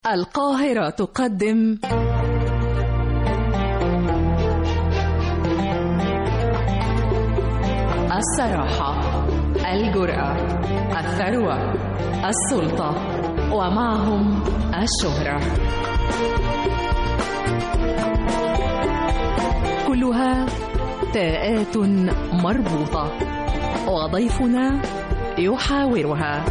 القاهرة تقدم الصراحة الجرأة الثروة السلطة ومعهم الشهرة كلها تاءات مربوطة وضيفنا يحاورها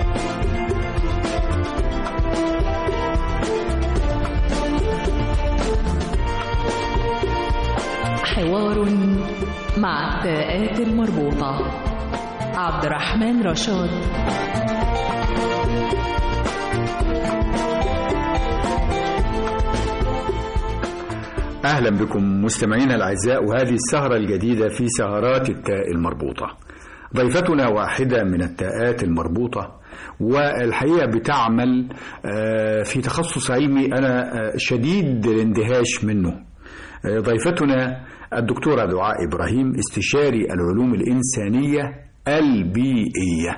حوار مع التاءات المربوطة عبد الرحمن رشاد أهلا بكم مستمعينا الأعزاء وهذه السهرة الجديدة في سهرات التاء المربوطة ضيفتنا واحدة من التاءات المربوطة والحقيقة بتعمل في تخصص علمي أنا شديد الاندهاش منه ضيفتنا الدكتورة دعاء إبراهيم استشاري العلوم الإنسانية البيئية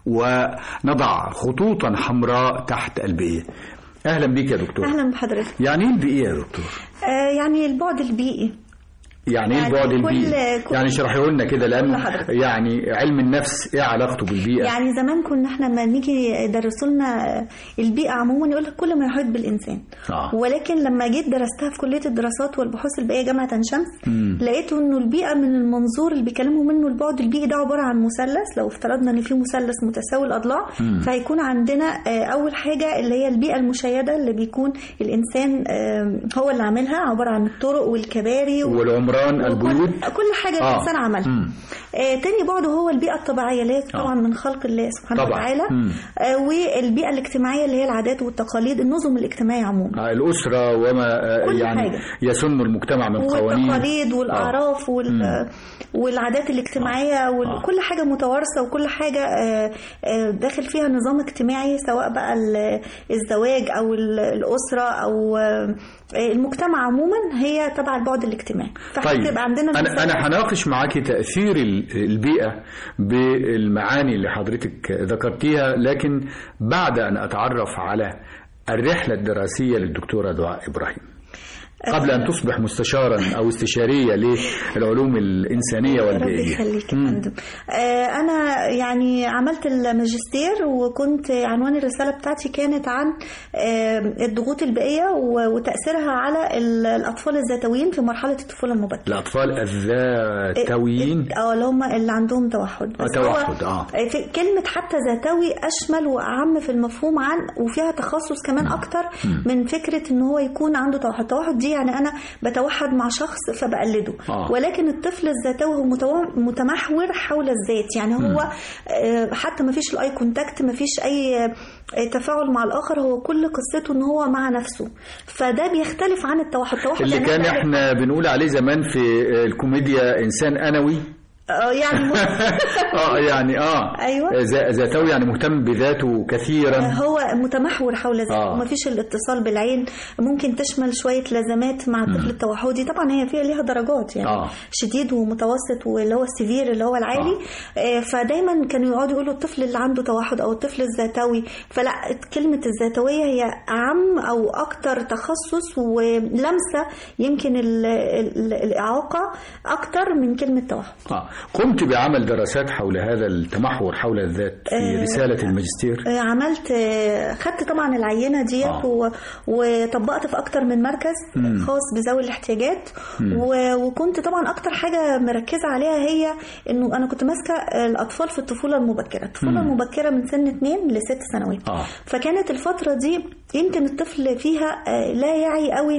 ونضع خطوطا حمراء تحت البيئة أهلا بك يا دكتور اهلا بحضرتك يعني ايه البيئة يا دكتور؟ آه يعني البعد البيئي يعني ايه يعني البعد كل- البيئي؟ كل- يعني اشرحي لنا كده لأنه لحضرتك. يعني علم النفس ايه علاقته بالبيئة؟ يعني زمان كنا احنا لما نيجي يدرسوا لنا البيئه عموما يقول لك كل ما يحيط بالانسان آه. ولكن لما جيت درستها في كليه الدراسات والبحوث البيئيه جامعه عين شمس مم. لقيت انه البيئه من المنظور اللي بيكلموا منه البعد البيئي ده عباره عن مثلث لو افترضنا ان في مثلث متساوي الاضلاع مم. فهيكون عندنا آه، اول حاجه اللي هي البيئه المشيده اللي بيكون الانسان آه، هو اللي عاملها عباره عن الطرق والكباري و- والعمران وكل- البيوت كل حاجه آه. الانسان عملها مم. آه تاني بعد هو البيئه الطبيعيه اللي هي آه. طبعا من خلق الله سبحانه طبعاً. وتعالى مم. آه والبيئه الاجتماعيه اللي هي العادات والتقاليد النظم الاجتماعيه عموما آه، الأسرة وما آه، كل يعني حاجة. يسن المجتمع من قوانين والتقاليد والاعراف وال... والعادات الاجتماعيه وكل حاجه متوارثه وكل حاجه آه، آه، داخل فيها نظام اجتماعي سواء بقى ال- الزواج او ال- الاسره او آه، المجتمع عموما هي تبع البعد الاجتماعي طيب فهتبقى عندنا أنا المثال- أنا هناقش معاكي تأثير ال- البيئة بالمعاني اللي حضرتك ذكرتيها لكن بعد أن أتعرف على الرحلة الدراسية للدكتورة دعاء إبراهيم قبل أن تصبح مستشارا أو استشارية للعلوم الإنسانية ربي والبيئية يخليك يا مم. فندم آه، انا يعني عملت الماجستير وكنت عنوان الرساله بتاعتي كانت عن آه، الضغوط البيئيه و- وتاثيرها على ال- الاطفال الذاتويين في مرحله الطفوله المبكره الأطفال الذاتويين اه اللي هم اللي عندهم توحد بس آه، هو توحد، آه. في كلمه حتى ذاتوي اشمل واعم في المفهوم عن وفيها تخصص كمان اكتر من فكره ان هو يكون عنده توحد التوحد دي يعني انا بتوحد مع شخص فبقلده آه. ولكن الطفل الذاتوي هو متو- متمحور حول الذات يعني هو آه، حتى ما فيش الاي كونتاكت ما فيش اي آه، تفاعل مع الاخر هو كل قصته ان هو مع نفسه فده بيختلف عن التوحد التوحد اللي يعني كان أنا- احنا بنقول عليه زمان في الكوميديا إنسان أنوي اه يعني اه يعني اه أيوة. ذا- ذاتوي يعني مهتم بذاته كثيرا هو متمحور حول ذلك آه. ومفيش الاتصال بالعين ممكن تشمل شويه لازمات مع الطفل التوحدي طبعا هي فيها ليها درجات يعني آه. شديد ومتوسط واللي هو السيفير اللي هو العالي آه. فدايما كانوا يقعدوا يقولوا الطفل اللي عنده توحد او الطفل الذاتوي فلا كلمه الذاتويه هي اعم او اكتر تخصص ولمسه يمكن ال ال الاعاقه اكتر من كلمه توحد آه. قمت بعمل دراسات حول هذا التمحور حول الذات في آه، رسالة الماجستير آه، عملت آه، خدت طبعا العينه ديت آه. و- وطبقت في اكتر من مركز مم. خاص بذوي الاحتياجات و- وكنت طبعا اكتر حاجه مركزه عليها هي انه انا كنت ماسكه الاطفال في الطفوله المبكره الطفوله مم. المبكره من سن 2 لست سنوات آه. فكانت الفتره دي يمكن الطفل فيها آه، لا يعي قوي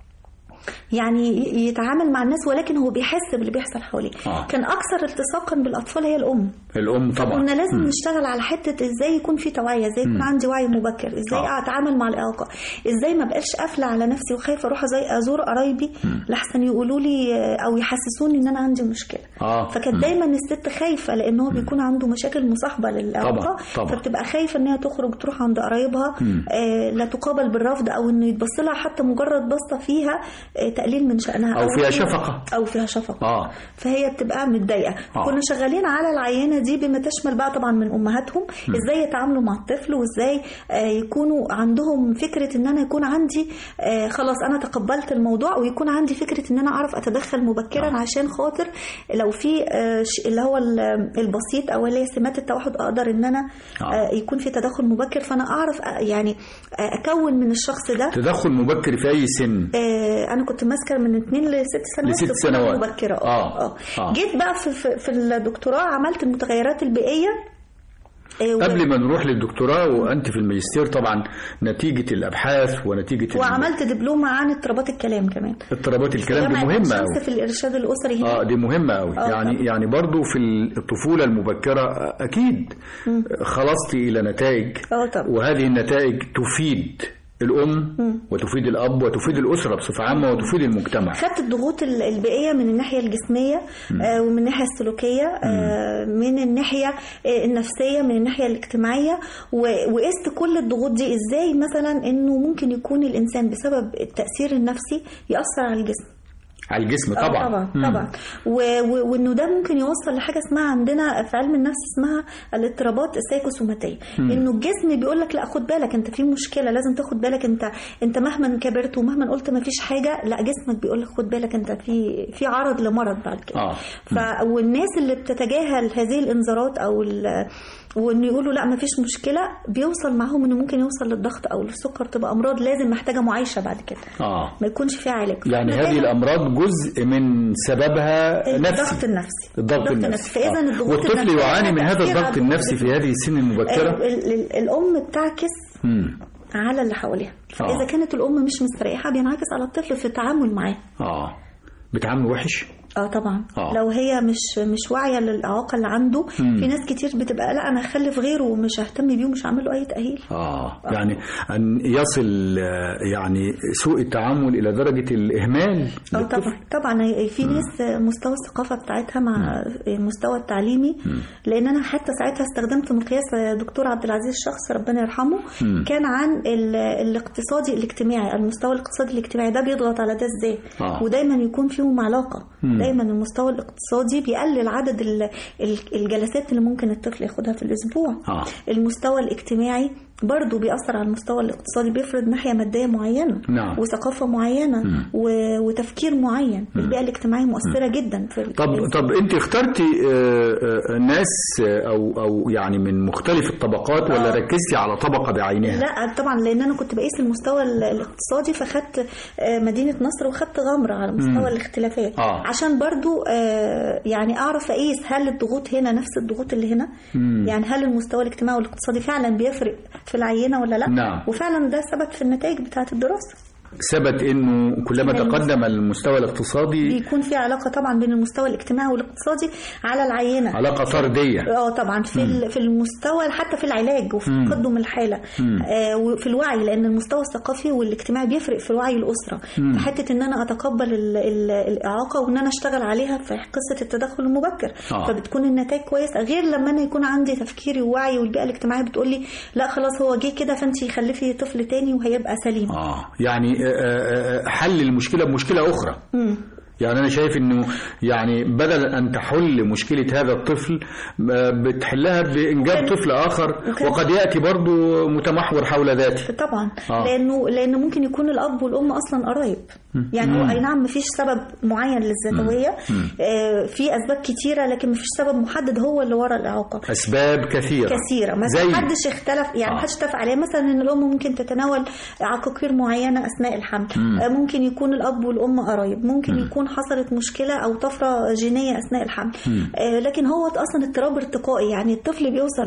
يعني ي- يتعامل مع الناس ولكن هو بيحس باللي بيحصل حواليه آه. كان اكثر التصاقا بالاطفال هي الام الأم طبعا كنا لازم مم. نشتغل على حته ازاي يكون في توعيه ازاي يكون عندي وعي مبكر ازاي آه. اتعامل مع الاعاقه ازاي ما بقاش قافله على نفسي وخايفه اروح زي ازور قرايبي لحسن يقولوا لي او يحسسوني ان انا عندي مشكله آه. فكانت مم. دايما الست خايفه لان هو بيكون عنده مشاكل مصاحبه للاعاقه طبعاً، طبعاً. فبتبقى خايفه ان هي تخرج تروح عند قرايبها مم. آه لا تقابل بالرفض او انه يتبص لها حتى مجرد بصه فيها آه تقليل من شأنها أو فيها شفقة. او فيها شفقه اه فهي بتبقى متضايقه آه. كنا شغالين على العينه دي بما تشمل بقى طبعا من امهاتهم ازاي يتعاملوا مع الطفل وازاي آه، يكونوا عندهم فكره ان انا يكون عندي آه، خلاص انا تقبلت الموضوع ويكون عندي فكره ان انا اعرف اتدخل مبكرا آه. عشان خاطر لو في آه، ش- اللي هو ال- البسيط او اللي هي سمات التوحد اقدر ان انا آه. آه، يكون في تدخل مبكر فانا اعرف آه، يعني آه، اكون من الشخص ده تدخل مبكر في أي سن آه، انا كنت ماسكه من 2 ل 6 سنوات لست في سنوات. الفنون مبكره آه. اه آه. جيت بقى في, في, في الدكتوراه عملت المتغيرات البيئيه آه، و- قبل ما نروح للدكتوراه وأنت في الماجستير طبعا نتيجة الأبحاث ونتيجة وعملت دبلومه عن اضطرابات الكلام كمان اضطرابات الكلام دي جامعة مهمة الشمس أوي في الارشاد الاسري هنا اه دي مهمة أوي آه، يعني طبعا. يعني برضو في الطفولة المبكرة أكيد خلصت إلى نتائج اه طبعا وهذه النتائج تفيد الأم وتفيد الأب وتفيد الأسرة بصفة عامة وتفيد المجتمع خدت الضغوط ال- البيئيه من الناحيه الجسميه آه، ومن الناحيه السلوكيه آه، من الناحيه آه، النفسيه من الناحيه الاجتماعيه و- وقست كل الضغوط دي ازاي مثلا انه ممكن يكون الانسان بسبب التاثير النفسي ياثر على الجسم على الجسم آه طبعا طبعا مم. طبعا و- و- وانه ده ممكن يوصل لحاجه اسمها عندنا في علم النفس اسمها الاضطرابات السايكوسوماتيه انه الجسم بيقول لك لا خد بالك انت في مشكله لازم تاخد بالك انت انت مهما كبرت ومهما قلت ما فيش حاجه لا جسمك بيقول لك خد بالك انت في في عرض لمرض بعد كده آه. ف والناس اللي بتتجاهل هذه الانذارات او ال- وانه يقولوا لا ما فيش مشكله بيوصل معاهم انه ممكن يوصل للضغط او للسكر تبقى امراض لازم محتاجه معايشه بعد كده آه ما يكونش فيها علاج يعني فإحنا هذه دايماً- الأمراض جزء من سببها الضغط نفسي النفسي الضغط النفسي فاذا آه. الضغوط والطفل النفسية يعاني من هذا تأثير على الضغط النفسي في هذه السن المبكرة ال- ال- الام بتعكس مم. على اللي حواليها فاذا آه. كانت الام مش مستريحه بينعكس على الطفل في التعامل معاه آه بتعامله وحش اه طبعا آه. لو هي مش مش واعيه للاعاقه اللي عنده مم. في ناس كتير بتبقى لا انا هخلف غيره ومش ههتم بيه ومش هعمل له اي تاهيل آه يعني أن يصل آه، يعني سوء التعامل إلى درجة الإهمال اه للطفل. طبعا طبعا هي- في ناس مستوى الثقافه بتاعتها مع المستوى التعليمي لان انا حتى ساعتها استخدمت مقياس دكتور عبد العزيز الشخص ربنا يرحمه مم. كان عن ال- الاقتصادي الاجتماعي المستوى الاقتصادي الاجتماعي ده بيضغط على ده ازاي آه. ودايما يكون فيهم علاقه مم. دايما المستوى الاقتصادي بيقلل عدد ال- ال- الجلسات اللي ممكن الطفل ياخدها في الاسبوع آه. المستوى الاجتماعي برضه بيأثر على المستوى الاقتصادي بيفرض ناحية مادية معينة نعم. وثقافة معينة و- وتفكير معين البيئة الاجتماعية مؤثرة جدا في ال- طب طب انت اخترتي آه، آه، ناس آه، او او يعني من مختلف الطبقات ولا آه. ركزتي على طبقه بعينها؟ لا طبعا لان انا كنت بقيس المستوى ال- الاقتصادي فخدت آه، مدينه نصر وخدت غمره على مستوى الاختلافات آه. عشان برضو آه، يعني اعرف اقيس هل الضغوط هنا نفس الضغوط اللي هنا مم. يعني هل المستوى الاجتماعي والاقتصادي فعلا بيفرق في العينه ولا لا نعم. وفعلا ده ثبت في النتائج بتاعه الدراسه ثبت انه كلما إن تقدم المستوى الاقتصادي بيكون في علاقه طبعا بين المستوى الاجتماعي والاقتصادي على العينه علاقه طرديه اه طبعا في ال- في المستوى حتى في العلاج وفي مم. تقدم الحاله مم. آه وفي الوعي لان المستوى الثقافي والاجتماعي بيفرق في وعي الاسره مم. في حته ان انا اتقبل ال ال الاعاقه وان انا اشتغل عليها في قصه التدخل المبكر آه. فبتكون النتائج كويسه غير لما انا يكون عندي تفكيري ووعي والبيئه الاجتماعيه بتقول لي لا خلاص هو جه كده فانت خلفي طفل تاني وهيبقى سليم اه يعني آه، آه، آه، حل المشكله بمشكله اخرى مم. يعني انا شايف انه يعني بدل ان تحل مشكله هذا الطفل آه، بتحلها بانجاب وكان- طفل اخر وكان- وقد ياتي برضو متمحور حول ذاته طبعا آه. لانه لانه ممكن يكون الاب والام اصلا قرايب يعني هو اي نعم مفيش سبب معين للذاتويه آه في اسباب كتيره لكن مفيش سبب محدد هو اللي ورا الاعاقه اسباب كثيره كثيره ما زي حدش اختلف يعني آه. ما حدش اتفق عليه مثلا ان الام ممكن تتناول عقاقير معينه اثناء الحمل آه ممكن يكون الاب والام قرايب ممكن يكون حصلت مشكله او طفره جينيه اثناء الحمل آه لكن هو اصلا اضطراب ارتقائي يعني الطفل بيوصل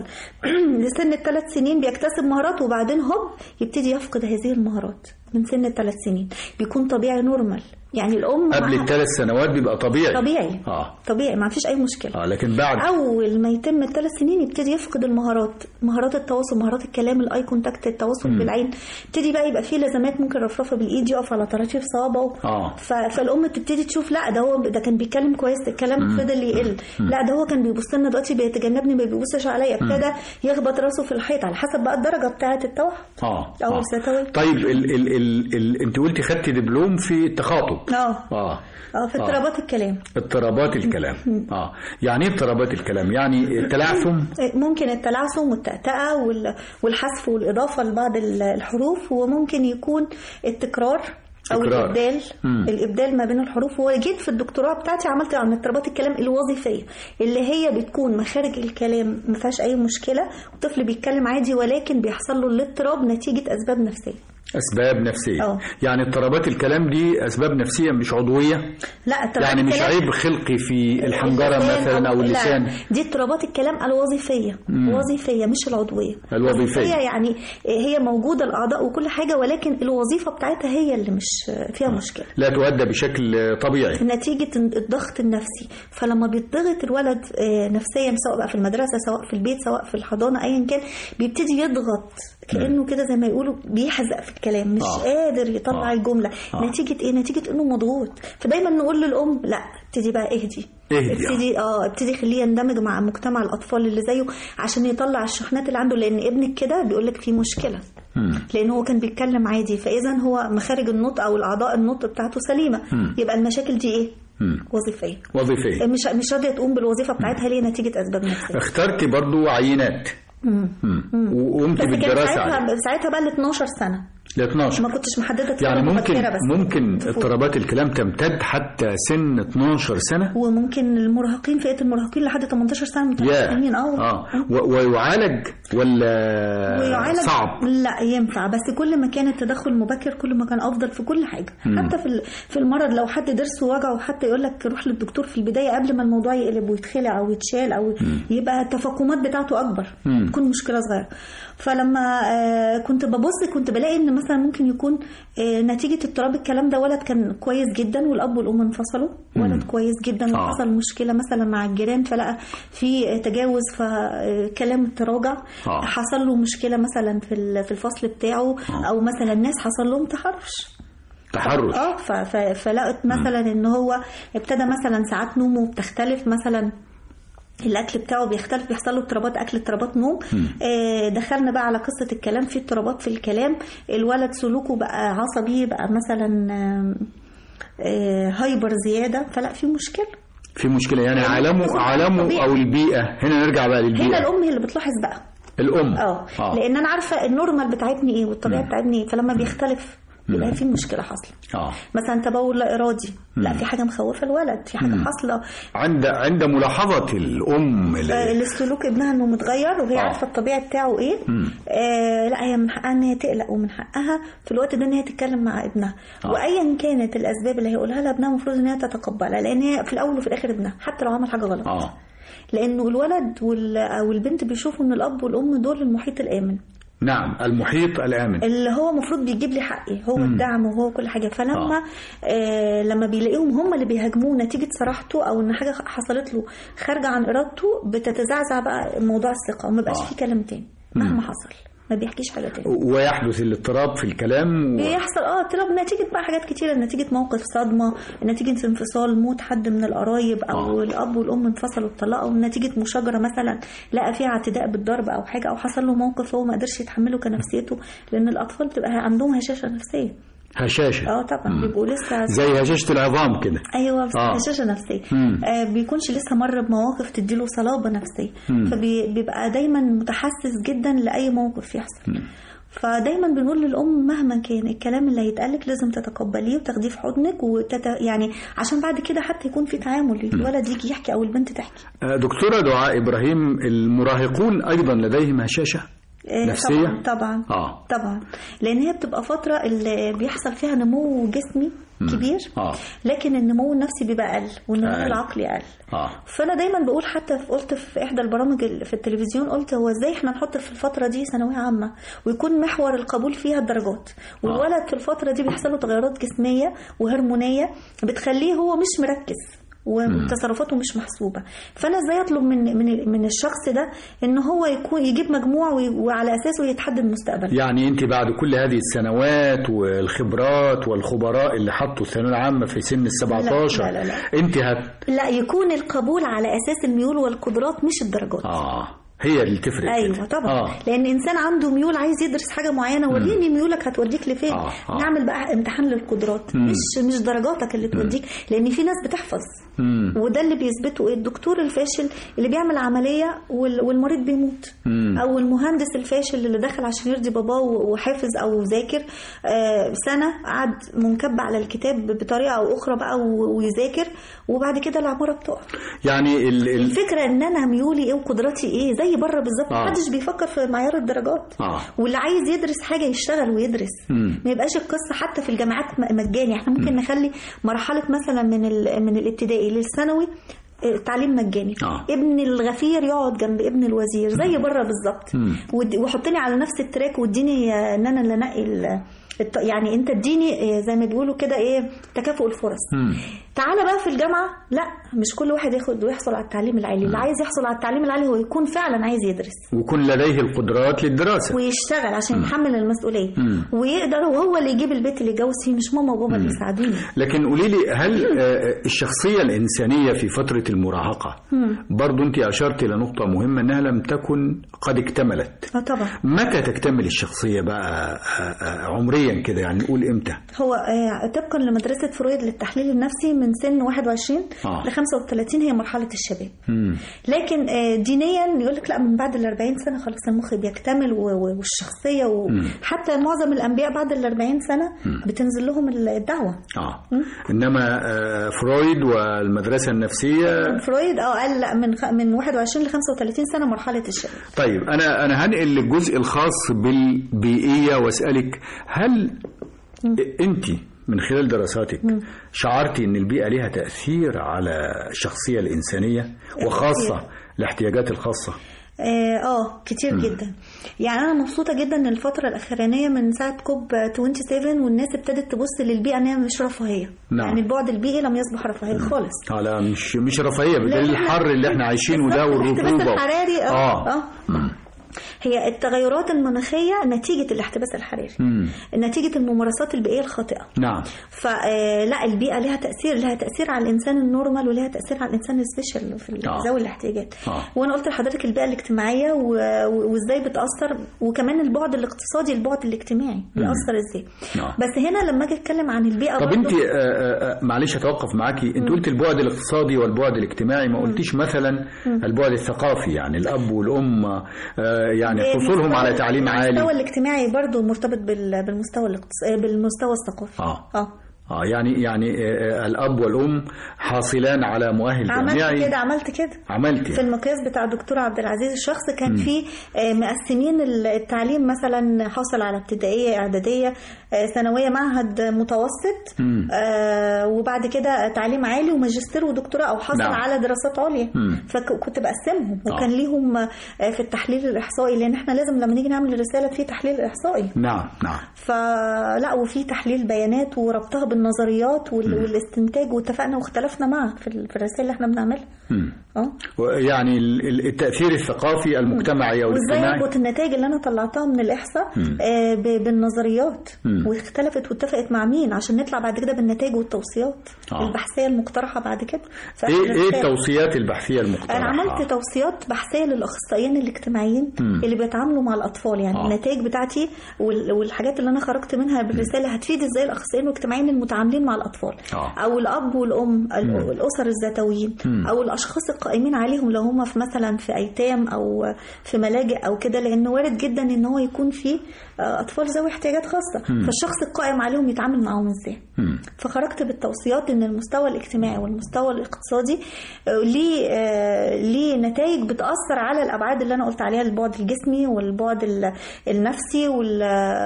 لسن الثلاث سنين بيكتسب مهارات وبعدين هوب يبتدي يفقد هذه المهارات من سن الثلاث سنين بيكون طبيعي نورمال يعني الام قبل معاها- الثلاث سنوات بيبقى طبيعي طبيعي اه طبيعي ما فيش اي مشكله اه لكن بعد اول ما يتم الثلاث سنين يبتدي يفقد المهارات مهارات التواصل مهارات الكلام الاي كونتاكت التواصل بالعين يبتدي بقى يبقى فيه لازمات ممكن رفرفه بالايد يقف على طراطيف صوابعه آه. ف... فالام تبتدي تشوف لا ده هو ده كان بيتكلم كويس الكلام فضل يقل لا ده هو كان بيبص لنا دلوقتي بيتجنبني ما بيبصش عليا ابتدى يخبط راسه في الحيط على حسب بقى الدرجه بتاعه التوحد اه أو آه. الستوي. طيب ال ال ال... ال... انت قلتي خدتي دبلوم في التخاطب اه اه اه في آه. اضطرابات الكلام اضطرابات الكلام اه يعني ايه اضطرابات الكلام يعني التلعثم ممكن التلعثم والتأتأة وال- والحذف والإضافة لبعض ال- الحروف وممكن يكون التكرار أو تكرار. الإبدال مم. الإبدال ما بين الحروف وجيت في الدكتوراه بتاعتي عملت عن اضطرابات الكلام الوظيفية اللي هي بتكون مخارج الكلام ما فيهاش أي مشكلة والطفل بيتكلم عادي ولكن بيحصل له الاضطراب نتيجة أسباب نفسية اسباب نفسيه آه. يعني اضطرابات الكلام دي اسباب نفسيه مش عضويه لا اضطرابات يعني مش الكلام- عيب خلقي في الحنجره اللسان مثلا او لا، اللسان دي اضطرابات الكلام الوظيفيه وظيفيه مش العضويه الوظيفية. يعني هي موجوده الاعضاء وكل حاجه ولكن الوظيفه بتاعتها هي اللي مش فيها مشكله لا تؤدى بشكل طبيعي نتيجة الضغط النفسي فلما بيتضغط الولد آه، نفسيا سواء بقى في المدرسة سواء في البيت سواء في الحضانة أيا كان بيبتدي يضغط كأنه كده زي ما يقولوا بيحزق في الكلام مش آه. قادر يطلع آه. الجملة آه. نتيجة إيه نتيجة إنه مضغوط فدايما نقول للأم لا ابتدي بقى اهدي اهدي، ابتدي اه ابتدي خليه يندمج مع مجتمع الأطفال اللي زيه عشان يطلع الشحنات اللي عنده لأن ابنك كده بيقول لك في مشكلة مم. لان هو كان بيتكلم عادي فاذا هو مخارج النطق او الاعضاء النطق بتاعته سليمه مم. يبقى المشاكل دي ايه مم. وظيفيه وظيفيه مش مش راضيه تقوم بالوظيفه بتاعتها ليه نتيجه اسباب نفسيه اخترتي برضو عينات مم. مم. وقمت بس كان بالدراسه عليها ساعتها ساعتها بقى ل 12 سنه ل 12 ما كنتش محدده سنة يعني ممكن مبكرة بس ممكن طفولة. اضطرابات الكلام تمتد حتى سن 12 سنه وممكن المراهقين فئه المراهقين لحد 18 سنه يا متعلمين اه اه و- ويعالج ولا ويعالج صعب لا ينفع بس كل ما كان التدخل مبكر كل ما كان افضل في كل حاجه مم. حتى في ال- في المرض لو حد ضرسه وجعه حتى يقول لك روح للدكتور في البدايه قبل ما الموضوع يقلب ويتخلع او يتشال او يبقى التفاقمات بتاعته اكبر مم. تكون مشكله صغيره فلما آه، كنت ببص كنت بلاقي ان مثلا ممكن يكون آه، نتيجه اضطراب الكلام ده ولد كان كويس جدا والاب والام انفصلوا ولد كويس جدا آه. وحصل مشكله مثلا مع الجيران فلقى في تجاوز فكلام تراجع آه. حصل له مشكله مثلا في ال- في الفصل بتاعه او مثلا ناس حصل لهم تحرش تحرش اه ف- ف- فلقت مثلا ان هو ابتدى مثلا ساعات نومه بتختلف مثلا الاكل بتاعه بيختلف بيحصل له اضطرابات اكل اضطرابات نوم آه دخلنا بقى على قصه الكلام في اضطرابات في الكلام الولد سلوكه بقى عصبي بقى مثلا آه آه هايبر زياده فلا في مشكله في مشكله يعني يعني عالمه بتاخد عالمه طبيعي. او البيئه هنا نرجع بقى هنا للبيئه الام هي اللي بتلاحظ بقى الام اه لان انا عارفه النورمال بتاعتني ايه والطبيعه بتاعتني ايه فلما بيختلف يبقى في مشكله حاصله اه مثلا تبول لا ارادي لا في حاجه مخوفه الولد في حاجه حاصله عند عند ملاحظه الام آه، ل- السلوك ابنها انه متغير وهي آه. عارفه الطبيعي بتاعه ايه آه لا هي من حقها ان هي تقلق ومن حقها في الوقت ده ان هي تتكلم مع ابنها آه. وايا كانت الاسباب اللي هيقولها لها ابنها المفروض ان هي تتقبلها لان هي في الاول وفي الاخر ابنها حتى لو عمل حاجه غلط اه لانه الولد وال- او البنت بيشوفوا ان الاب والام دول المحيط الامن نعم المحيط الامن اللي هو المفروض بيجيب لي حقي هو الدعم وهو كل حاجه فلما آه لما بيلاقيهم هم اللي بيهاجموه نتيجه صراحته او ان حاجه حصلت له خارجه عن ارادته بتتزعزع بقى موضوع الثقه وما بقاش آه. في كلام تاني مهما حصل ما بيحكيش حاجه تاني ويحدث الاضطراب في الكلام و... بيحصل اه اضطراب نتيجة بقى حاجات كتيرة نتيجة موقف صدمة نتيجة انفصال موت حد من القرايب او آه. الاب والام انفصلوا اتطلقوا نتيجة مشاجرة مثلا لقى فيها اعتداء بالضرب او حاجة او حصل له موقف هو ما قدرش يتحمله كنفسيته لان الاطفال بتبقى عندهم هشاشة نفسية هشاشه اه طبعا بيبقوا لسه زي هشاشه العظام كده ايوه بس آه. هشاشه نفسيه مم. آه بيكونش لسه مر بمواقف تديله صلابه نفسيه فبيبقى دايما متحسس جدا لاي موقف يحصل فدايما بنقول للام مهما كان الكلام اللي هيتقالك لازم تتقبليه وتاخديه في حضنك وتت... يعني عشان بعد كده حتى يكون في تعامل الولد يجي يحكي او البنت تحكي آه، دكتوره دعاء ابراهيم المراهقون ايضا لديهم هشاشه آه، نفسية؟ طبعا طبعا اه طبعا لان هي بتبقى فتره اللي بيحصل فيها نمو جسمي كبير اه لكن النمو النفسي بيبقى اقل والنمو أقل. العقلي اقل اه فانا دايما بقول حتى في قلت في احدى البرامج ال- في التلفزيون قلت هو ازاي احنا نحط في الفتره دي ثانويه عامه ويكون محور القبول فيها الدرجات والولد في الفتره دي بيحصل له تغيرات جسميه وهرمونيه بتخليه هو مش مركز وتصرفاته مش محسوبه فانا ازاي اطلب من من من الشخص ده ان هو يكون يجيب مجموع وي- وعلى اساسه يتحدد مستقبله يعني انت بعد كل هذه السنوات والخبرات والخبراء اللي حطوا الثانويه العامه في سن ال 17 لا، لا، لا. انت هت لا يكون القبول على اساس الميول والقدرات مش الدرجات اه هي اللي تفرق ايوه كده. طبعا آه. لان انسان عنده ميول عايز يدرس حاجه معينه وريني ميولك هتوديك لفين آه، آه. نعمل بقى امتحان للقدرات مش مش درجاتك اللي توديك لان في ناس بتحفظ مم. وده اللي بيثبته ايه الدكتور الفاشل اللي بيعمل عمليه وال- والمريض بيموت مم. او المهندس الفاشل اللي دخل عشان يرضي باباه و- وحافظ او ذاكر آه، سنه قعد منكب على الكتاب بطريقه او اخرى بقى و- ويذاكر وبعد كده العماره بتقع يعني ال ال الفكره ان انا ميولي ايه وقدراتي ايه زي بره بالظبط آه. محدش بيفكر في معيار الدرجات آه. واللي عايز يدرس حاجه يشتغل ويدرس مم. ما يبقاش القصه حتى في الجامعات م- مجاني احنا ممكن نخلي مرحله مثلا من ال- من الابتدائي للثانوي آه، تعليم مجاني آه. ابن الغفير يقعد جنب ابن الوزير زي بره بالظبط مم. ود- وحطني على نفس التراك واديني آه، ان انا اللي انقي ال- الط- يعني انت اديني آه، زي ما بيقولوا كده ايه تكافؤ الفرص مم. تعالى بقى في الجامعه لا مش كل واحد ياخد ويحصل على التعليم العالي اللي عايز يحصل على التعليم العالي هو يكون فعلا عايز يدرس ويكون لديه القدرات للدراسة ويشتغل عشان يتحمل المسؤوليه مم. ويقدر وهو اللي يجيب البيت اللي يتجوز فيه مش ماما وبابا اللي يساعدوني لكن قولي لي هل آه، الشخصية الإنسانية في فترة المراهقة برضو أنت أشرت إلى نقطة مهمة أنها لم تكن قد اكتملت اه طبعا متى تكتمل الشخصية بقى آه، آه، عمريا كده يعني نقول إمتى هو آه، طبقا لمدرسه فرويد للتحليل النفسي من سن 21 آه. ل 35 هي مرحله الشباب مم. لكن آه، دينيا يقول لك لا من بعد ال 40 سنه خلاص المخ بيكتمل و- و- والشخصيه وحتى معظم الانبياء بعد ال 40 سنه بتنزل لهم الدعوه آه. إنما آه، فرويد والمدرسة النفسية فرويد اه قال لا من خ... من 21 ل 35 سنه مرحله الشباب طيب أنا أنا هنقل للجزء الخاص بالبيئية وأسألك هل أنت من خلال دراساتك شعرتي أن البيئة لها تأثير على الشخصية الإنسانية وخاصة الاحتياجات الخاصة اه آه، كتير جدا يعني انا مبسوطه جدا ان الفتره الاخرانيه من ساعه كوب 27 والناس ابتدت تبص للبيئه ان هي مش رفاهيه نعم. يعني البعد البيئي لم يصبح رفاهيه خالص اه لا مش مش رفاهية بدليل لا، لا. الحر اللي احنا عايشينه ده بالظبط، الاحتباس والرطوبة الحراري اه, آه. آه. هي التغيرات المناخيه نتيجه الاحتباس الحراري مم. نتيجه الممارسات البيئيه الخاطئه نعم فلا البيئه لها تاثير لها تاثير على الانسان النورمال ولها تاثير على الانسان السبيشال في آه. ذوي الاحتياجات آه. وانا قلت لحضرتك البيئه الاجتماعيه و- و- وازاي بتاثر وكمان البعد الاقتصادي البعد الاجتماعي بيأثر ازاي آه. بس هنا لما اجي اتكلم عن البيئه طب برضو- انت آه، آه، آه، معلش اتوقف معاكي انت قلت البعد الاقتصادي والبعد الاجتماعي ما قلتيش مثلا البعد الثقافي يعني الاب والام آه، يعني حصولهم على تعليم المستوى عالي الاجتماعي برضو مرتبط بال- بالمستوى الاقتصادي بالمستوى الثقافي اه اه اه يعني يعني آه، آه، الاب والام حاصلان على مؤهل عملت جامعي كده عملت كده في عملتي المقياس بتاع الدكتور عبد العزيز الشخص كان في آه، مقسمين التعليم مثلا حاصل على ابتدائيه اعداديه آه، ثانويه معهد متوسط مم. آه، وبعد كده تعليم عالي وماجستير ودكتوراه او حصل نعم. على دراسات عليا مم. فكنت بقسمهم آه. وكان ليهم آه، في التحليل الاحصائي لان احنا لازم لما نيجي نعمل الرساله في تحليل احصائي نعم نعم فلا وفي تحليل بيانات وربطها بالنظريات وال- والاستنتاج واتفقنا واختلفنا معها في ال- في الرسائل اللي احنا بنعملها مم. اه يعني ال- ال- التاثير الثقافي المجتمعي او وازاي الاجتماعي اربط النتائج اللي انا طلعتها من الاحصاء آه ب- بالنظريات مم. واختلفت واتفقت مع مين عشان نطلع بعد كده بالنتائج والتوصيات آه. البحثيه المقترحه بعد كده ايه ايه فالرسالة- التوصيات البحثيه المقترحه انا عملت توصيات بحثيه للاخصائيين الاجتماعيين مم. اللي بيتعاملوا مع الاطفال يعني آه. النتائج بتاعتي وال- والحاجات اللي انا خرجت منها بالرساله هتفيد ازاي الاخصائيين الاجتماعيين المتعاملين مع الاطفال آه. او الاب والام ال- مم. الاسر الذاتويين مم. او الاشخاص القائمين عليهم لو هم في مثلا في ايتام او في ملاجئ او كده لان وارد جدا ان هو يكون في آه، اطفال ذوي احتياجات خاصه فالشخص القائم عليهم يتعامل معاهم ازاي مم. فخرجت بالتوصيات ان المستوى الاجتماعي والمستوى الاقتصادي آه، ليه آه، ليه نتائج بتاثر على الابعاد اللي انا قلت عليها البعد الجسمي والبعد ال- النفسي وال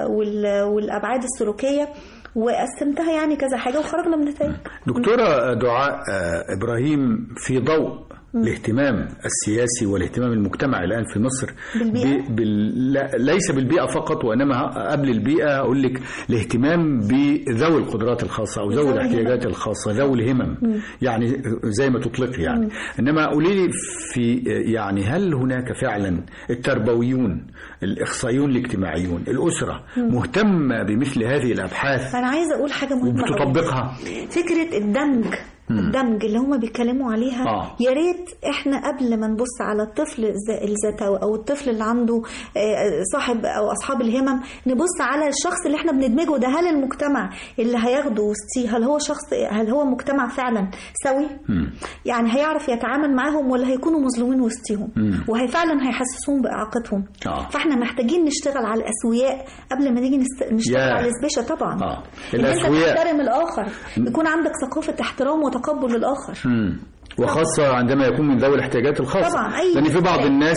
وال والابعاد السلوكيه وقسمتها يعني كذا حاجه وخرجنا من نتائج دكتورة دعاء آه، إبراهيم في ضوء الاهتمام السياسي والاهتمام المجتمعي الآن في مصر بالبيئة؟ ب- بال... لا- ليس بالبيئة فقط وإنما قبل البيئة أقول لك الاهتمام بذوي القدرات الخاصة أو ذوي ذوي الاحتياجات الخاصة ذوي الهمم يعني زي ما تطلقي يعني إنما قولي لي في يعني هل هناك فعلا التربويون الإخصائيون الاجتماعيون الأسرة مهتمة بمثل هذه الأبحاث انا عايزه اقول حاجه مهمه أوي. وبتطبقها فكره الدمج الدمج اللي هما بيتكلموا عليها آه. يا ريت احنا قبل ما نبص على الطفل الز- الذاتوي او الطفل اللي عنده آه، صاحب او اصحاب الهمم نبص على الشخص اللي احنا بندمجه ده هل المجتمع اللي هياخده وسطيه هل هو شخص هل هو مجتمع فعلا سوي يعني هيعرف يتعامل معاهم ولا هيكونوا مظلومين وسطيهم وهي فعلا هيحسسوهم باعاقتهم آه. فاحنا محتاجين نشتغل على الاسوياء قبل ما نيجي نست... نشتغل ياه. على السبيشة طبعا آه. ان انت الأسوياء. تحترم الاخر يكون عندك ثقافه احترام وتقبل للاخر مم. وخاصة عندما يكون من ذوي الاحتياجات الخاصة طبعا، أي لأن في بعض إنسان. الناس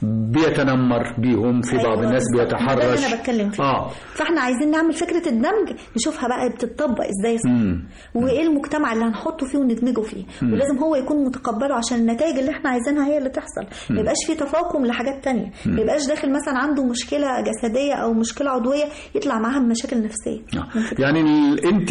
بيتنمر بيهم في بعض أيوة الناس بالظبط. ده بيتحرش اللي انا بتكلم فيه آه. فاحنا عايزين نعمل فكره الدمج نشوفها بقى بتطبق ازاي صح مم. وايه المجتمع اللي هنحطه فيه وندمجه فيه ولازم هو يكون متقبله عشان النتائج اللي احنا عايزينها هي اللي تحصل ما يبقاش في تفاقم لحاجات تانية ما يبقاش داخل مثلا عنده مشكله جسديه او مشكله عضويه يطلع معاها بمشاكل نفسيه آه. يعني ال- انت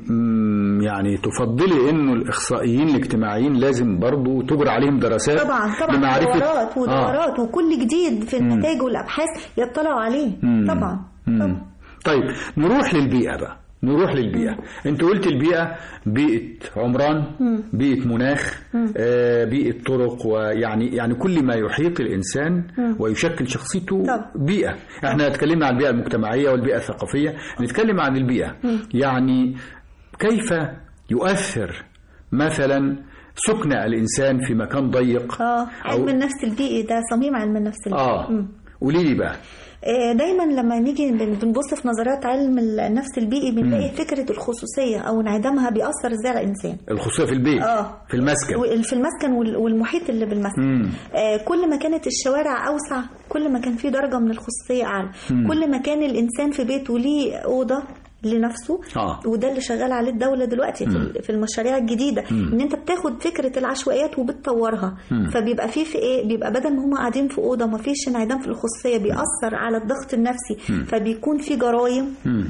مم، يعني تفضلي انه الاخصائيين الاجتماعيين لازم برضو تجرى عليهم دراسات طبعا طبعا لمعرفة دورات آه. ودورات وكل جديد في النتائج والابحاث يطلعوا عليه مم. طبعا مم. طبعا طيب نروح للبيئة بقى نروح للبيئة انت قلت البيئة بيئة عمران بيئة مناخ آه بيئة طرق ويعني يعني كل ما يحيط الإنسان ويشكل شخصيته طبعا. بيئة احنا اتكلمنا عن البيئة المجتمعية والبيئة الثقافية نتكلم عن البيئة يعني كيف يؤثر مثلا سكن الإنسان في مكان ضيق اه علم أو- النفس البيئي ده صميم علم النفس البيئي اه مم. قولي لي بقى آه، دايما لما نيجي بن- بنبص في نظريات علم النفس البيئي بنلاقي فكره الخصوصيه او انعدامها بيأثر ازاي على الانسان الخصوصية في البيت اه في المسكن و- في المسكن وال- والمحيط اللي بالمسكن مم. آه كل ما كانت الشوارع اوسع كل ما كان في درجه من الخصوصيه اعلى كل ما كان الانسان في بيته ليه اوضه لنفسه آه. وده اللي شغال عليه الدوله دلوقتي في, ال- في المشاريع الجديده ان انت بتاخد فكره العشوائيات وبتطورها فبيبقى في في ايه بيبقى بدل ما هم قاعدين في اوضه ما فيش انعدام في الخصوصيه بيأثر على الضغط النفسي فبيكون في جرايم مم.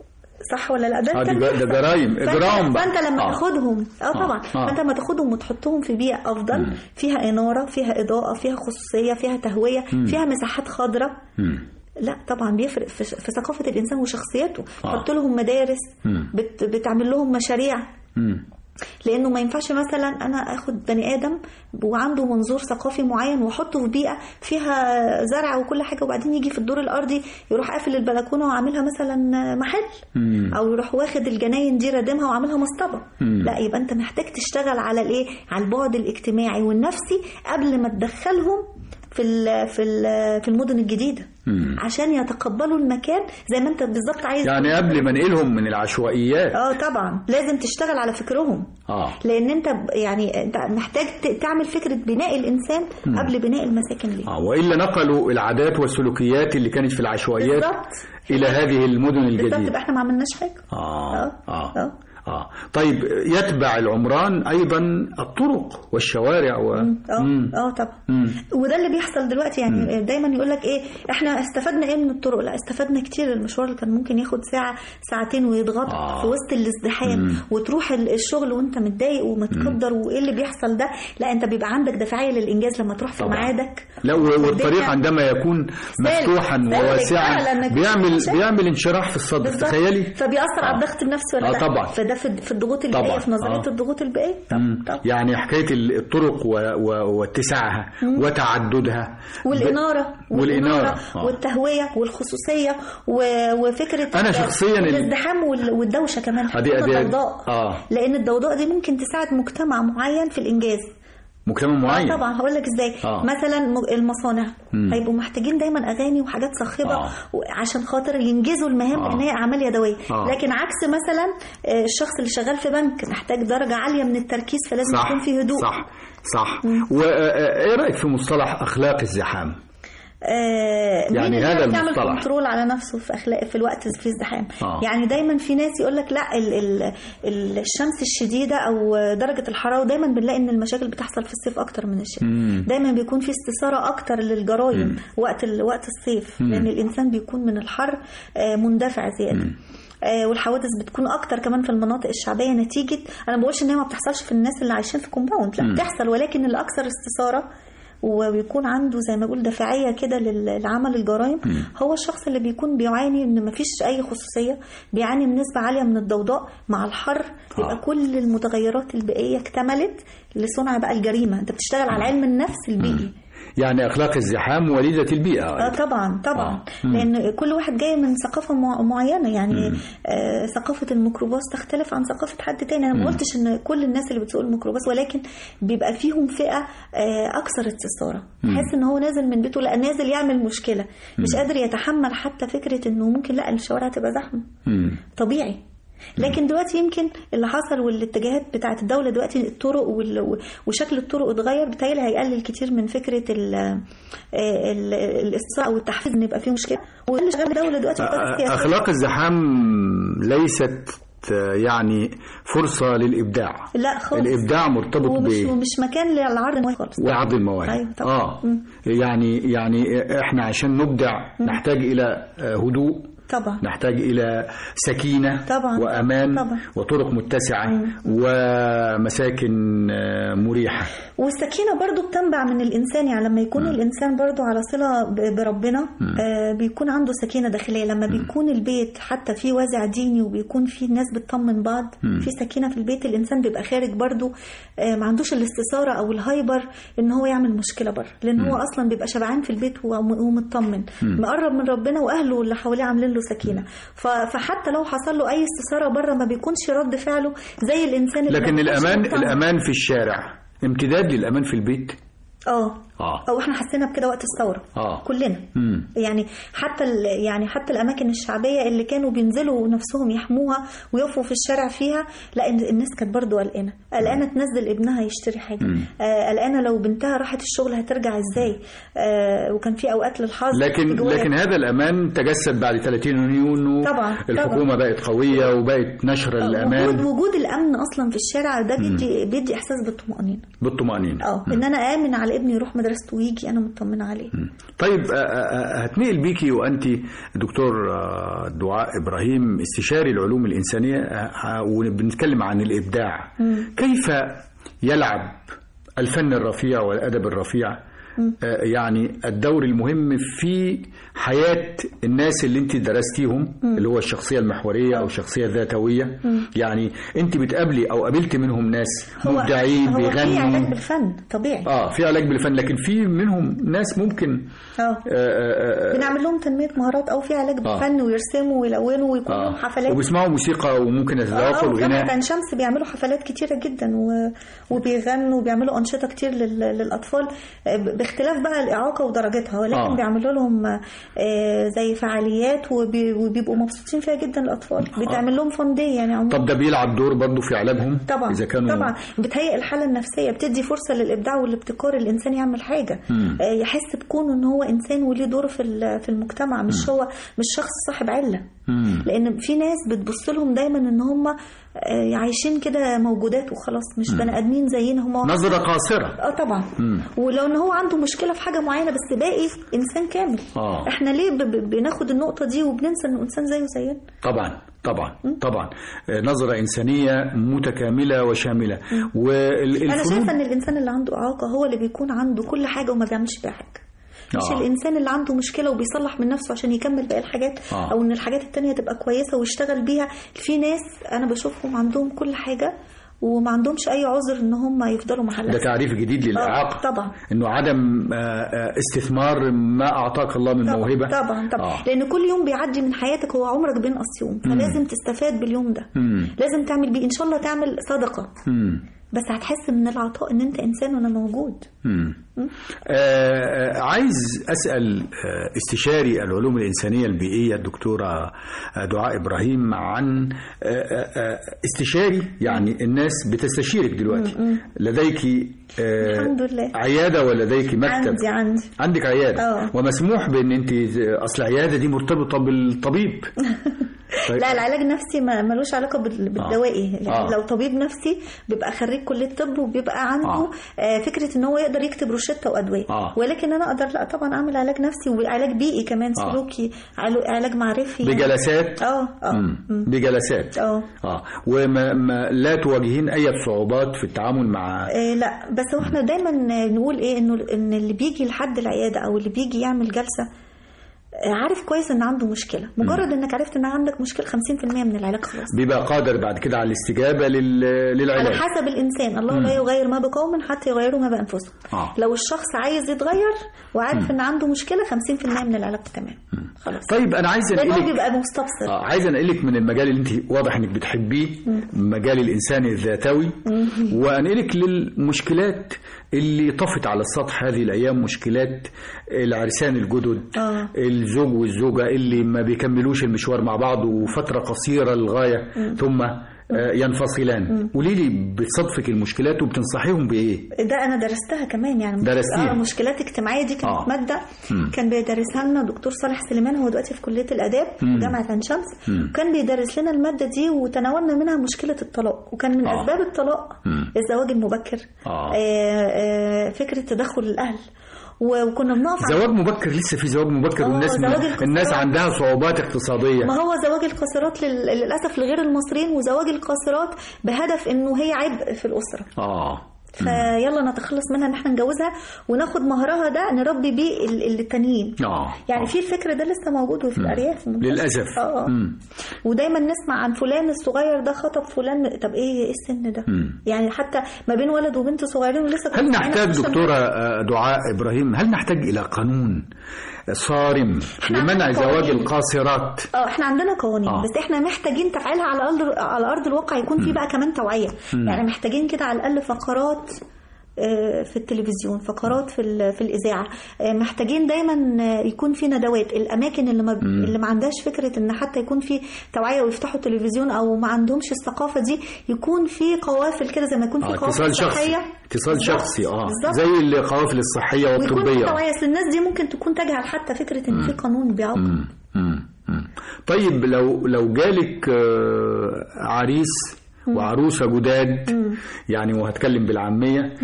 صح ولا لا ده آه، كان دي بقى- ده بيحصل. جرايم، فأنت- إجرام بقى. فانت لما آه. تاخدهم اه آه. طبعا آه. فانت لما تاخدهم وتحطهم في بيئه افضل فيها اناره فيها اضاءه فيها خصوصيه فيها تهويه فيها مساحات خضراء مم. لا طبعا بيفرق في, في ثقافه الانسان وشخصيته آه. تحط لهم مدارس مم. بت بتعمل لهم مشاريع مم. لانه ما ينفعش مثلا انا اخد بني ادم وعنده منظور ثقافي معين واحطه في بيئه فيها زرع وكل حاجه وبعدين يجي في الدور الارضي يروح قافل البلكونه وعاملها مثلا محل مم. او يروح واخد الجناين دي ردمها وعاملها مصطبه مم. لا يبقى انت محتاج تشتغل على الايه على البعد الاجتماعي والنفسي قبل ما تدخلهم في ال في ال في المدن الجديده مم. عشان يتقبلوا المكان زي ما انت بالظبط عايز يعني قبل ما انقلهم من العشوائيات اه طبعا لازم تشتغل على فكرهم اه لان انت ب- يعني انت محتاج ت- تعمل فكره بناء الانسان قبل بناء المساكن ليه اه والا نقلوا العادات والسلوكيات اللي كانت في العشوائيات بالظبط الى هذه المدن بالظبط الجديده يبقى احنا ما عملناش حاجه آه. اه آه. اه اه طيب يتبع العمران ايضا الطرق والشوارع و... اه مم. اه طبعا مم. وده اللي بيحصل دلوقتي يعني دايما يقول لك ايه احنا استفدنا ايه من الطرق لا استفدنا كتير المشوار اللي كان ممكن ياخد ساعه ساعتين ويضغط آه. في وسط الازدحام وتروح ال- الشغل وانت متضايق ومتقدر وايه اللي بيحصل ده لا انت بيبقى عندك دافعيه للانجاز لما تروح في طبعا. ميعادك لا و- والطريق والدنيا- عندما يكون مفتوحا سالك وواسعا فعلا، ما فيش بيعمل مشاكل. بيعمل انشراح في الصدر بالظبط. تخيلي فبيأثر على آه. الضغط النفسي ولا آه لا طبعا. فده في في الضغوط طبعا. البيئيه في نظريه آه. الضغوط البيئيه مم. طبعا طبعا يعني حكايه الطرق و... و... واتساعها وتعددها والإنارة والإنارة. آه. والتهوية والخصوصية و- وفكرة أنا ال- شخصياً ال- الازدحام وال- والدوشة كمان أدي- أدي- الضوضاء آه. لأن الضوضاء دي ممكن تساعد مجتمع معين في الإنجاز مجتمع معين آه طبعا هقول لك ازاي آه. مثلا م- المصانع مم. هيبقوا محتاجين دايما اغاني وحاجات صاخبه آه. و- عشان خاطر ينجزوا المهام آه. لان هي اعمال يدويه آه. لكن عكس مثلا آه، الشخص اللي شغال في بنك محتاج درجه عاليه من التركيز فلازم صح يكون في هدوء صح صح وايه رايك في مصطلح اخلاق الزحام آه، يعني مين هذا اللي بيعمل المصطلح. كنترول على نفسه في اخلاق في الوقت في الزحام آه. يعني دايما في ناس يقول لك لا ال ال ال الشمس الشديده او درجه الحراره ودايما بنلاقي ان المشاكل بتحصل في الصيف اكتر من الشتاء مم. دايما بيكون في استثاره اكتر للجرايم وقت ال- وقت الصيف لان الانسان بيكون من الحر آه، مندفع زياده آه، والحوادث بتكون اكتر كمان في المناطق الشعبيه نتيجه انا ما بقولش ان هي ما بتحصلش في الناس اللي عايشين في كومباوند لا بتحصل ولكن الاكثر استثاره وبيكون عنده زي ما بقول دافعيه كده لل- لعمل الجرائم هو الشخص اللي بيكون بيعاني ان مفيش اي خصوصيه بيعاني من نسبه عاليه من الضوضاء مع الحر يبقى آه. كل المتغيرات البيئيه اكتملت لصنع بقى الجريمه انت بتشتغل على علم النفس البيئي يعني أخلاق الزحام وليدة البيئة اه طبعا طبعا آه. مم. لان كل واحد جاي من ثقافه مع- معينه يعني آه ثقافه الميكروباص تختلف عن ثقافه حد تاني انا ما قلتش ان كل الناس اللي بتسوق الميكروباص ولكن بيبقى فيهم فئه آه اكثر استثاره تحس ان هو نازل من بيته لا نازل يعمل مشكله مش قادر يتحمل حتى فكره انه ممكن لا الشوارع تبقى زحمه مم. طبيعي لكن دلوقتي يمكن اللي حصل والاتجاهات بتاعت الدولة دلوقتي الطرق وال- وشكل الطرق اتغير بالتالي هيقلل كتير من فكرة ال- ال- الاستثراء او التحفيز ان يبقى فيه مشكلة واللي شغال الدولة دلوقتي بتاعت السياسة. أخلاق الزحام ليست يعني فرصة للإبداع لا خالص الإبداع مرتبط ومش ب ومش مكان للعرض المواهب خالص وعرض المواهب أيوة طبعا. اه مم. يعني يعني احنا عشان نبدع نحتاج الى آه، هدوء طبعا نحتاج الى سكينه طبعا. وامان طبعا. وطرق متسعه ومساكن آه، مريحه والسكينة برضو بتنبع من الإنسان يعني لما يكون الإنسان برضو على صلة ب- بربنا آه بيكون عنده سكينة داخلية لما بيكون البيت حتى فيه وازع ديني وبيكون فيه الناس بتطمن بعض في سكينة في البيت الإنسان بيبقى خارج برضو آه ما عندوش الاستثارة أو الهايبر إن هو يعمل مشكلة بره لأن هو أصلا بيبقى شبعان في البيت وم- ومطمن مقرب من ربنا وأهله اللي حواليه عاملين له سكينة ف- فحتى لو حصل له أي استثارة بره ما بيكونش رد فعله زي الإنسان اللي لكن ما بيكونش الامان مطمن. الامان في الشارع امتداد للامان في البيت اه اه او احنا حسينا بكده وقت الثوره آه. كلنا مم. يعني حتى ال- يعني حتى الاماكن الشعبيه اللي كانوا بينزلوا نفسهم يحموها ويقفوا في الشارع فيها لا الن- الناس كانت برضو قلقانه قلقانه تنزل ابنها يشتري حاجه آه قلقانه لو بنتها راحت الشغل هترجع ازاي آه وكان في اوقات للحظ لكن جواها- لكن هذا الامان تجسد بعد 30 يونيو طبعاً، الحكومه بقت قويه وبقت نشر وجود الامان وجود الامن اصلا في الشارع ده بيدي بيدي احساس بالطمانينه بالطمانينه اه ان انا امن على ابني يروح مدرسته ويجي انا مطمنه عليه طيب آه، آه، هتنقل بيكي وانت دكتور آه، دعاء ابراهيم استشاري العلوم الانسانيه آه، وبنتكلم عن الابداع كيف يلعب الفن الرفيع والادب الرفيع آه، يعني الدور المهم في حياه الناس اللي انت درستيهم اللي هو الشخصيه المحوريه او الشخصيه الذاتويه يعني انت بتقابلي او قابلت منهم ناس مبدعين هو في علاج بيغنوا بالفن طبيعي اه في علاج بالفن لكن في منهم ناس ممكن اه آه، آه، آه، بنعمل لهم تنميه مهارات او في علاج بالفن ويرسموا ويلونوا ويكون لهم آه. حفلات وبيسمعوا موسيقى وممكن يتذوقوا اه الغناء عين شمس بيعملوا حفلات كتيره جدا و... وبيغنوا وبيعملوا انشطه كتير لل... للاطفال آه، ب- باختلاف بقى الاعاقه ودرجتها ولكن آه. آه. بيعملوا لهم آه، زي فعاليات وبي... وبيبقوا مبسوطين فيها جدا الاطفال بيتعمل لهم فان دي يعني عموما طب ده بيلعب دور برضه في علاجهم طبعا اذا كانوا طبعا بتهيئ الحاله النفسيه بتدي فرصه للابداع والابتكار الانسان يعمل حاجه آه، يحس بكونه ان هو انسان وليه دور في ال- في المجتمع مش هو مش شخص صاحب عله مم. لان في ناس بتبص لهم دايما ان هم آه، عايشين كده موجودات وخلاص مش بني ادمين زينا هم نظرة قاصرة اه طبعا ولو ان هو عنده مشكله في حاجه معينه بس باقي انسان كامل آه. احنا ليه ب- ب- بناخد النقطه دي وبننسى انه انسان زيه زينا طبعا طبعا طبعا آه، نظرة إنسانية متكاملة وشاملة انا والفنون شايفه ان الانسان اللي عنده اعاقه هو اللي بيكون عنده كل حاجه وما بيعملش بيها حاجه مش آه. الانسان اللي عنده مشكله وبيصلح من نفسه عشان يكمل باقي الحاجات آه. او ان الحاجات التانية تبقى كويسه ويشتغل بيها في ناس انا بشوفهم عندهم كل حاجه وما عندهمش اي عذر ان هم يفضلوا ده محلات تعريف جديد للإعاقة طبعا. إنه عدم آه، آه، استثمار ما أعطاك الله من موهبة طبعا طبعا آه. لان كل يوم بيعدي من حياتك هو عمرك بينقص يوم فلازم تستفاد باليوم ده مم. لازم تعمل بيه ان شاء الله تعمل صدقه مم. بس هتحس من العطاء ان انت انسان وانا موجود مم. آه، آه، عايز أسأل آه، استشاري العلوم الإنسانية البيئية الدكتورة آه، دعاء إبراهيم عن آه، آه، آه، استشاري يعني الناس بتستشيرك دلوقتي لديك آه، الحمد لله. عيادة ولديك مكتب عندي عندي عندك عيادة آه. ومسموح بأن أنت أصل العيادة دي مرتبطة بالطبيب طيب. لا العلاج النفسي ما ملوش علاقه بال- بالدوائي يعني آه. لو طبيب نفسي بيبقى خريج كليه طب وبيبقى عنده آه. آه. فكره ان هو يقدر يكتب روشته وادويه آه. ولكن انا اقدر لا طبعا اعمل علاج نفسي وعلاج بيئي كمان آه. سلوكي عل- علاج معرفي يعني. بجلسات اه اه مم. مم. بجلسات اه اه وما ما لا تواجهين اي صعوبات في التعامل مع إيه لا بس هو احنا دايما نقول ايه انه ان اللي بيجي لحد العياده او اللي بيجي يعمل جلسه آه، عارف كويس ان عنده مشكله مجرد انك عرفت ان عندك مشكله 50% من العلاج خلاص بيبقى قادر بعد كده على الاستجابه لل... على للعلاج حسب الانسان الله لا يغير ما بقوم حتى يغيروا ما بانفسهم آه. لو الشخص عايز يتغير وعارف ان عنده مشكله 50% من العلاج تمام خلاص طيب انا عايز لان هو انقلك بيبقى مستبصر آه عايز انقلك من المجال اللي انت واضح انك بتحبيه مجال الانسان الذاتوي وانقلك للمشكلات اللي طفت على السطح هذه الايام مشكلات العرسان الجدد آه. الزوج والزوجه اللي ما بيكملوش المشوار مع بعض وفتره قصيره للغايه ثم آه، ينفصلان قولي لي بتصادفك المشكلات وبتنصحيهم بايه؟ ده انا درستها كمان يعني درستيها؟ اه مشكلات اجتماعيه دي كانت آه. آه. ماده مم. كان بيدرسها لنا دكتور صالح سليمان هو دلوقتي في كليه الاداب في جامعه عين شمس مم. وكان بيدرس لنا الماده دي وتناولنا منها مشكله الطلاق وكان من آه. اسباب الطلاق مم. الزواج المبكر آه. آه آه فكره تدخل الاهل و- وكنا بنقف عند- زواج مبكر لسه في زواج مبكر آه، والناس زواج القاصرات. الناس عندها صعوبات اقتصاديه ما هو زواج القاصرات لل- للاسف لغير المصريين وزواج القاصرات بهدف انه هي عبء في الاسره اه فيلا نتخلص منها ان احنا نجوزها وناخد مهرها ده نربي بيه ال- التانيين اه يعني آه. في الفكر ده لسه موجود في الارياف للاسف اه آه. مم. ودايما نسمع عن فلان الصغير ده خطب فلان طب ايه ايه السن ده مم. يعني حتى ما بين ولد وبنت صغيرين ولسه هل كنا نحتاج بنعمل دكتورة آه، دعاء إبراهيم هل نحتاج إلى قانون صارم لمنع عندنا زواج قوانين. القاصرات اه احنا عندنا قوانين آه. آه. بس احنا محتاجين تفعيلها على ارض على ارض الواقع يكون في بقى كمان توعيه يعني محتاجين كده على الاقل فقرات آه، في التلفزيون فقرات في ال- في الاذاعه آه، محتاجين دايما آه، يكون في ندوات الاماكن اللي ما اللي ما عندهاش فكره ان حتى يكون في توعيه ويفتحوا تلفزيون او ما عندهمش الثقافه دي يكون في قوافل كده زي ما يكون في آه، قوافل اتصال شخصي صحيه اتصال بالظبط. شخصي اه بالظبط. زي القوافل الصحية ويكون في والطبية توعيه اصل الناس دي ممكن تكون تجهل حتى فكره ان في قانون بيعاقب مم. مم. مم. طيب لو لو جالك آه، عريس وعروسة جداد يعني وهتكلم بالعامية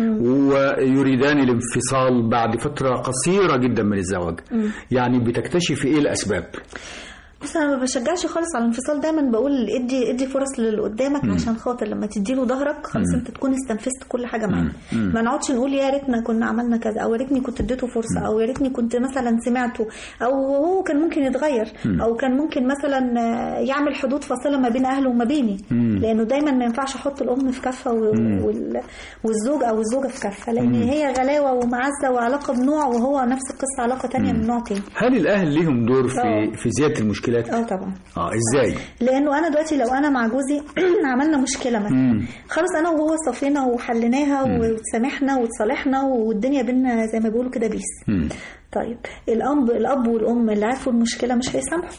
ويريدان الانفصال بعد فترة قصيرة جدا من الزواج يعني بتكتشف ايه الأسباب بص انا ما بشجعش خالص على الانفصال دايما بقول ادي ادي فرص للي قدامك عشان خاطر لما تدي له ظهرك خلاص انت تكون استنفذت كل حاجه معاه ما نقعدش نقول يا ريتنا كنا عملنا كذا او يا ريتني كنت اديته فرصه او يا ريتني كنت مثلا سمعته او هو كان ممكن يتغير او كان ممكن مثلا آه، يعمل حدود فاصله ما بين اهله وما بيني لانه دايما ما ينفعش احط الام في كفه و- وال- والزوج او الزوجه في كفه لان هي غلاوه ومعزه وعلاقه بنوع وهو نفس القصه علاقه تانية من نوع تاني هل الأهل ليهم دور في آه. في زيادة المشكلات؟ اه طبعا اه ازاي؟ لانه انا دلوقتي لو انا مع جوزي عملنا مشكله مثلا خلاص انا وهو صفينا وحليناها وتسامحنا وتصالحنا والدنيا بينا زي ما بيقولوا كده بيس مم. طيب الاب الاب والام اللي عرفوا المشكله مش هيسامحوا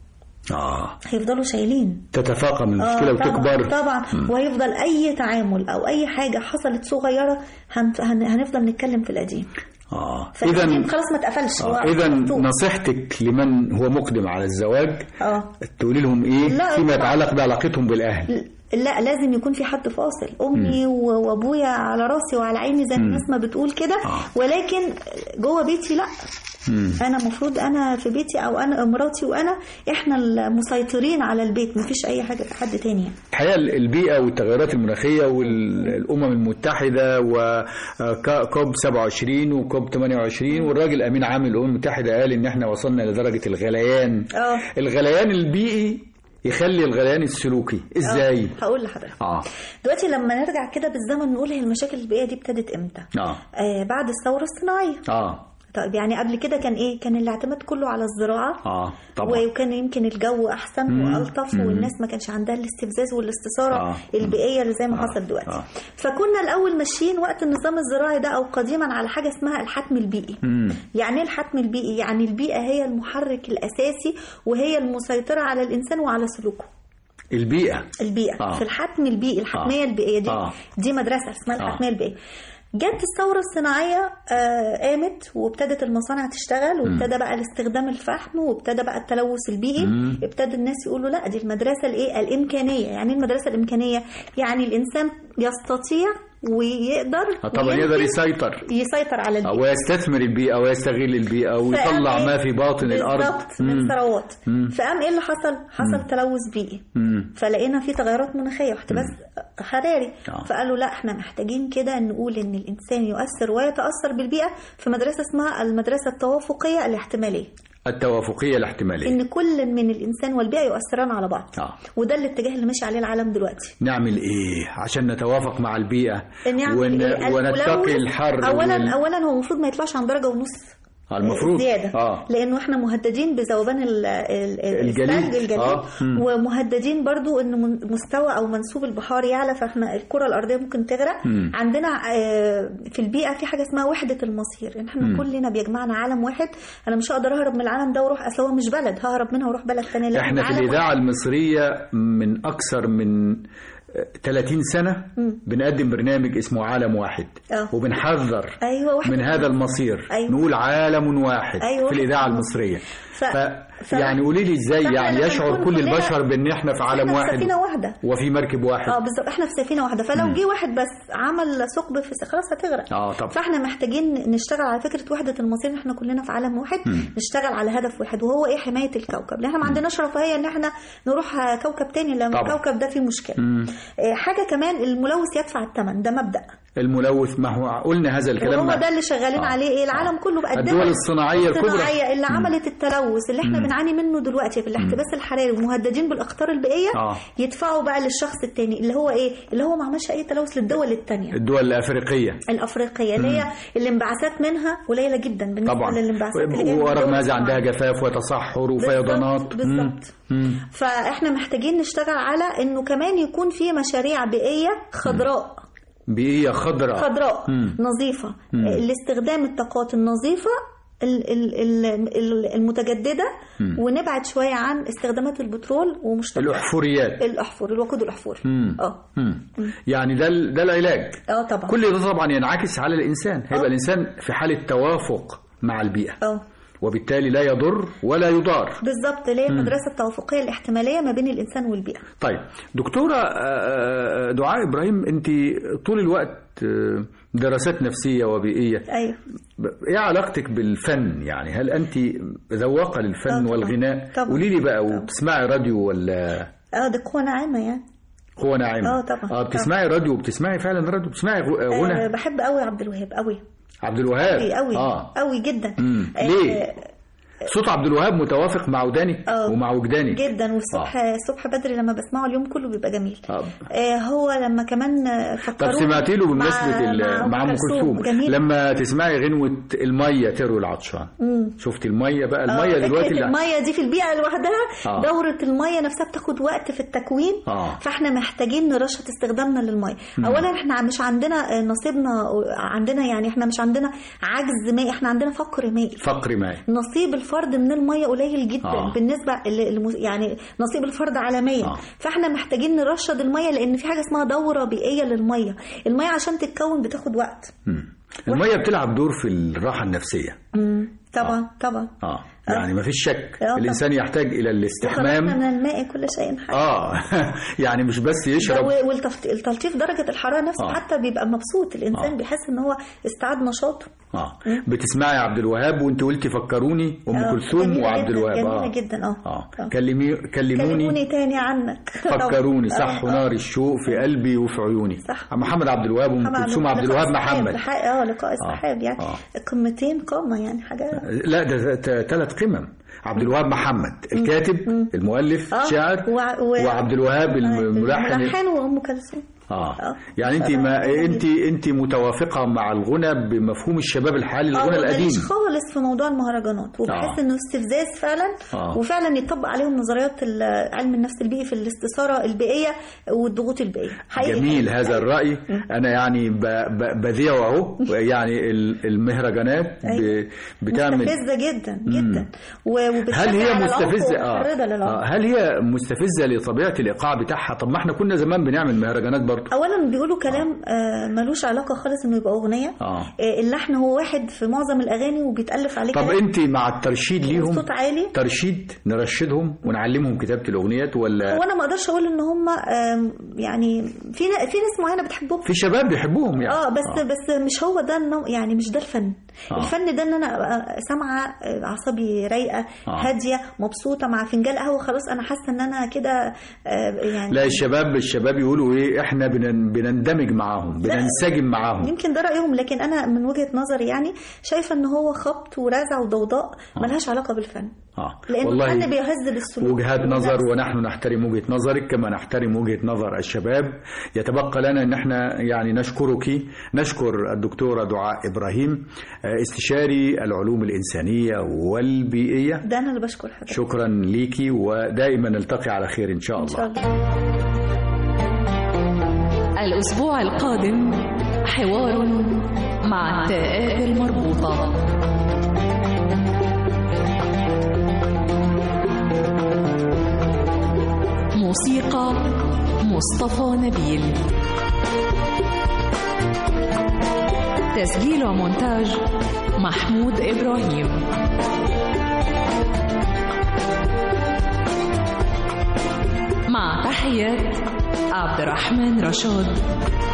اه هيفضلوا شايلين تتفاقم آه، المشكلة طبعاً- وتكبر طبعا وهيفضل اي تعامل او اي حاجه حصلت صغيره هن... هن... هنفضل نتكلم في القديم اه فالقديم اذا خلاص ما اتقفلش هو اذا مفتوح. نصيحتك لمن هو مقدم على الزواج اه تقولي لهم ايه لا، فيما طبعاً. يتعلق بعلاقتهم بالاهل لا لازم يكون في حد فاصل امي و- وابويا على راسي وعلى عيني زي ما الناس ما بتقول كده آه. ولكن جوه بيتي لا مم. انا المفروض انا في بيتي او انا مراتي وانا احنا المسيطرين على البيت مفيش اي حاجه في حد تاني يعني. الحقيقه البيئه والتغيرات المناخيه والامم المتحده وكوب 27 وكوب 28 والراجل امين عام الامم المتحده قال ان احنا وصلنا لدرجه الغليان اه الغليان البيئي يخلي الغليان السلوكي ازاي هقول لحضرتك اه دلوقتي لما نرجع كده بالزمن نقول هي المشاكل البيئيه دي ابتدت امتى اه آه بعد الثوره الصناعيه اه طيب يعني قبل كده كان ايه كان الاعتماد كله على الزراعه اه طبعا وكان يمكن الجو احسن مم. والطف مم. والناس ما كانش عندها الاستفزاز والاستثاره آه. البيئيه اللي زي ما آه. حصل دلوقتي آه. فكنا الاول ماشيين وقت النظام الزراعي ده او قديما على حاجه اسمها الحتم البيئي مم. يعني ايه الحتم البيئي يعني البيئه هي المحرك الاساسي وهي المسيطره على الانسان وعلى سلوكه البيئه البيئه آه. في الحتم البيئي الحتميه آه. البيئيه دي آه. دي مدرسه اسمها آه. الحتميه البيئيه جت الثورة الصناعية آه، قامت وابتدت المصانع تشتغل وابتدى بقى الاستخدام الفحم وابتدى بقى التلوث البيئي مم. ابتدى الناس يقولوا لا دي المدرسة الايه الإمكانية يعني إيه المدرسة الإمكانية يعني الإنسان يستطيع ويقدر آه، طبعا يقدر ويمكن يسيطر يسيطر على البيئة ويستثمر البيئة ويستغل البيئة ويطلع فقام ما إيه؟ في باطن الأرض بالظبط من مم. ثروات مم. فقام ايه اللي حصل؟ حصل تلوث بيئي مم. فلقينا في تغيرات مناخيه واحتباس حراري آه. فقالوا لا احنا محتاجين كده نقول ان الانسان يؤثر ويتاثر بالبيئه في مدرسه اسمها المدرسه التوافقيه الاحتماليه التوافقية الاحتمالية ان كل من الانسان والبيئه يؤثران على بعض آه. وده الاتجاه اللي ماشي عليه العالم دلوقتي نعمل ايه عشان نتوافق مع البيئة نعمل ون... إيه؟ ونتقي الملوث الحر اولا وال- اولا هو المفروض ما يطلعش عن درجه ونص آه، المفروض زياده اه لانه احنا مهددين بذوبان ال- ال- الجليد. الثلج الجليد آه. مم. ومهددين برضو ان من- مستوى او منسوب البحار يعلى فاحنا الكره الارضيه ممكن تغرق مم. عندنا آه، في البيئه في حاجه اسمها وحده المصير ان احنا مم. كلنا بيجمعنا عالم واحد انا مش هقدر اهرب من العالم ده واروح اصل هو مش بلد ههرب منها واروح بلد ثانيه احنا في الإذاعة المصرية من أكثر من 30 سنة بنقدم برنامج اسمه عالم واحد آه. وبنحذر ايوه وحده من هذا المصير أيوة. نقول عالم واحد أيوة. في الإذاعة المصرية ف... ف... ف- يعني قولي لي ازاي فإحنا يعني لما يشعر نكون كل كلنا- البشر بان احنا في عالم احنا في واحد سفينه واحده وفي مركب واحد اه بالظبط احنا في سفينه واحده فلو جه واحد بس عمل ثقب في س- خلاص هتغرق اه طبعا فاحنا محتاجين نشتغل على فكره وحده المصير ان احنا كلنا في عالم واحد نشتغل على هدف واحد وهو ايه حمايه الكوكب لان احنا ما عندناش رفاهيه ان احنا نروح آه، كوكب تاني لما طبعا. الكوكب ده فيه مشكله مم. آه، حاجه كمان الملوث يدفع الثمن ده مبدا الملوث ما هو قلنا هذا الكلام وهو مع- ده اللي شغالين آه. عليه ايه العالم كله بقى الدول الصناعية الكبرى. الصناعيه اللي عملت التلوث اللي احنا بنعاني منه دلوقتي في الاحتباس الحراري ومهددين بالاخطار البيئيه آه. يدفعوا بقى للشخص التاني اللي هو ايه اللي هو ما عملش اي تلوث للدول التانيه الدول الافريقيه الافريقيه اللي هي الانبعاثات منها قليله جدا بالنسبه طبعا للانبعاثات اللي جايه من ورغم الدول هذا عندها الصناعية. جفاف وتصحر وفيضانات بالظبط بالظبط مم. مم. فاحنا محتاجين نشتغل على انه كمان يكون في مشاريع بيئيه خضراء بيئيه خضراء خضراء مم. نظيفه مم. لاستخدام الطاقات النظيفه ال- ال- ال- ال- المتجدده ونبعد شويه عن استخدامات البترول ومشتقات الاحفوريات الاحفور الوقود الاحفوري مم. اه مم. يعني ده ال- ده العلاج اه طبعا كل ده طبعا ينعكس على الانسان هيبقى آه. الانسان في حاله توافق مع البيئه اه وبالتالي لا يضر ولا يضار بالظبط اللي هي المدرسه التوافقيه الاحتماليه ما بين الانسان والبيئه طيب دكتورة آه، آه، دعاء إبراهيم أنت طول الوقت آه، دراسات نفسية وبيئية ايوه ايه علاقتك بالفن يعني هل انت ذواقه آه للفن طبعاً. والغناء طبعاً. قولي لي بقى وبتسمعي راديو ولا اه دي قوه ناعمه يعني قوة ناعمة آه طبعاً. اه بتسمعي راديو وبتسمعي فعلا راديو بتسمعي غ- آه غنى بحب قوي عبد الوهاب قوي عبد الوهاب قوي قوي اه قوي جدا مم. آه، ليه؟ صوت عبد الوهاب متوافق مع وداني آه. ومع وجداني جدا والصبح الصبح بدري لما بسمعه اليوم كله بيبقى جميل آه. آه هو لما كمان آه، طب فكروني سمعتي له مع- بمناسبة ال- مع ام كلثوم جميل لما تسمعي غنوة المية تروي العطشان مم. شفتي المية بقى آه، المية دلوقتي فكرة اللي- المية دي في البيئة لوحدها آه. دورة المية نفسها بتاخد وقت في التكوين آه. فاحنا محتاجين نرشد استخدامنا للمية اولا احنا مش عندنا آه، نصيبنا عندنا يعني احنا مش عندنا عجز مائي احنا عندنا فقر مائي فقر مائي نصيب الفرد من الميه قليل جدا آه. آه. بالنسبه ل- للمس- يعني نصيب الفرد عالميا آه. آه. فاحنا محتاجين نرشد الميه لان في حاجه اسمها دوره بيئيه للميه الميه عشان تتكون بتاخد وقت مم. المية بتلعب دور في الراحة النفسية مم. طبعا طبعا اه يعني ما فيش شك آه. الانسان يحتاج الى وخلقنا الاستحمام من الماء كل شيء حي اه يعني مش بس يشرب والتلطيف درجه الحراره نفسه آه. آه. حتى بيبقى مبسوط الانسان آه. آه. بيحس ان هو استعاد نشاطه اه بتسمعي عبد الوهاب وانت قلتي فكروني ام آه، كلثوم جميلة وعبد جداً، الوهاب جميله اه جدا اه اه آه. كلمي كلموني كلموني تاني عنك فكروني آه، صح آه. نار الشوق في قلبي وفي عيوني صح. محمد عبد الوهاب وام محمد كلثوم عبد لقاء الوهاب السحاب، محمد لحق- اه لقاء السحاب يعني آه. قمتين قامه يعني حاجه لا ده ثلاث قمم عبد الوهاب محمد الكاتب المؤلف آه. الشاعر وع- و- وعبد الوهاب الملحن الملحن وام كلثوم اه آه. يعني انت ما انت انت متوافقه مع الغنى بمفهوم الشباب الحالي اه الغنى ماليش القديم خالص في موضوع المهرجانات وبحس آه. انه استفزاز فعلا آه. وفعلا يطبق عليهم نظريات ال- علم النفس البيئي في الاستثاره البيئيه والضغوط البيئيه حقيقي جميل حقيقي. هذا الرأي أنا يعني ب- ب- بذيعه أهو يعني ال- المهرجانات ب- أيوة. بتعمل مستفزه جدا جدا و- وبتشجع هل هي على العنف مستفزة ومحرضة آه. للعنف. آه هل هي مستفزة لطبيعة الإيقاع بتاعها طب ما احنا كنا زمان بنعمل مهرجانات برضه برضه اولا بيقولوا كلام آه، ملوش علاقه خالص انه يبقى اغنيه اه آه، اللحن هو واحد في معظم الاغاني وبيتالف عليه طب كلام انت مع الترشيد ليهم صوت عالي ترشيد نرشدهم ونعلمهم كتابه الاغنيات ولا هو انا ما اقدرش اقول ان هم آم، يعني في نا- في ناس معينه بتحبهم في شباب بيحبوهم يعني اه بس آه. بس مش هو ده النوع يعني مش ده الفن آه. آه. الفن ده ان انا ابقى سامعه آه، اعصابي رايقه آه. آه. هاديه مبسوطه مع فنجان قهوه خلاص انا حاسه ان انا كده آه، يعني لا الشباب الشباب يقولوا ايه احنا بنن- بنندمج معاهم بننسجم معاهم يمكن ده رايهم لكن انا من وجهه نظري يعني شايفه ان هو خبط ورزع وضوضاء ملهاش علاقه بالفن اه لان الفن بيهذب السلوك وجهات نظر والنفس. ونحن نحترم وجهة نظرك كما نحترم وجهة نظر الشباب يتبقى لنا ان احنا يعني نشكرك نشكر الدكتورة دعاء ابراهيم آه، استشاري العلوم الانسانية والبيئية ده انا اللي بشكر حضرتك شكرا ليكي ودائما نلتقي على خير ان شاء ان شاء الله الله الأسبوع القادم حوار مع التاءات المربوطة موسيقى مصطفى نبيل تسجيل ومونتاج محمود إبراهيم مع تحيات عبد الرحمن رشاد